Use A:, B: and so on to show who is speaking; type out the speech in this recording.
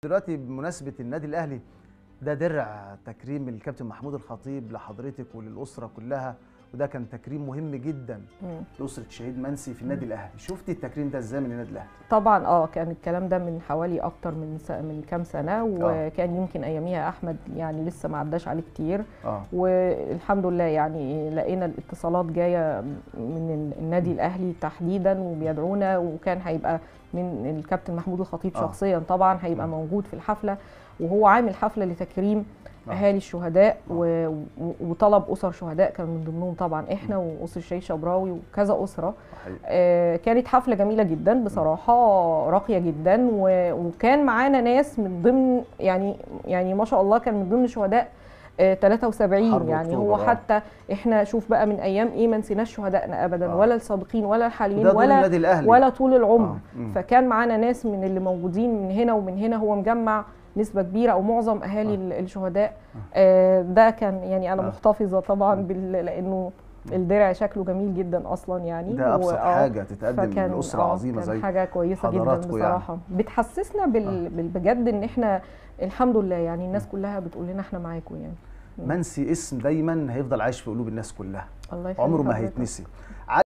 A: دلوقتي بمناسبه النادي الاهلي ده درع تكريم الكابتن محمود الخطيب لحضرتك وللاسره كلها وده كان تكريم مهم جدا
B: مم.
A: لاسره الشهيد منسي في النادي الاهلي شفتي التكريم ده ازاي من النادي الاهلي
B: طبعا اه كان الكلام ده من حوالي اكتر من س... من كام سنه وكان يمكن اياميها احمد يعني لسه ما عداش عليه كتير
A: اه
B: والحمد لله يعني لقينا الاتصالات جايه من النادي الاهلي تحديدا وبيدعونا وكان هيبقى من الكابتن محمود الخطيب
A: آه.
B: شخصيا طبعا هيبقى
A: م.
B: موجود في الحفله وهو عامل حفله لتكريم
A: آه.
B: اهالي الشهداء
A: آه.
B: و... و- وطلب اسر شهداء كان من ضمنهم طبعا احنا واسر الشهيد شبراوي وكذا اسره
A: حقيقي.
B: آه، كانت حفله جميله جدا بصراحه راقيه جدا و- وكان معانا ناس من ضمن يعني يعني ما شاء الله كان من ضمن شهداء آه، 73
A: حرب
B: يعني هو
A: أكتوبر، آه.
B: حتى احنا شوف بقى من ايام ايه ما نسيناش شهدائنا ابدا
A: آه.
B: ولا السابقين ولا الحاليين
A: وده دور
B: ولا
A: النادي الاهلي
B: ولا طول العمر
A: آه. مم.
B: فكان معانا ناس من اللي موجودين من هنا ومن هنا هو مجمع نسبة كبيرة أو معظم أهالي
A: آه.
B: ال- الشهداء آه، ده كان يعني أنا
A: آه.
B: محتفظة طبعا
A: مم.
B: بال... لأنه الدرع شكله جميل جدا أصلا يعني
A: ده ابسط
B: وآه،
A: حاجه تتقدم
B: فكان
A: لاسره
B: آه،
A: عظيمه
B: كان
A: زي
B: حاجة كويسة جدا
A: حضراتكم يعني.
B: بصراحة بتحسسنا بال... بال- بجد إن إحنا الحمد لله يعني الناس كلها بتقول لنا إحنا معاكم يعني
A: منسي اسم دايما هيفضل عايش في قلوب الناس كلها
B: الله يخليك
A: عمره ما
B: حضرتك.
A: هيتنسي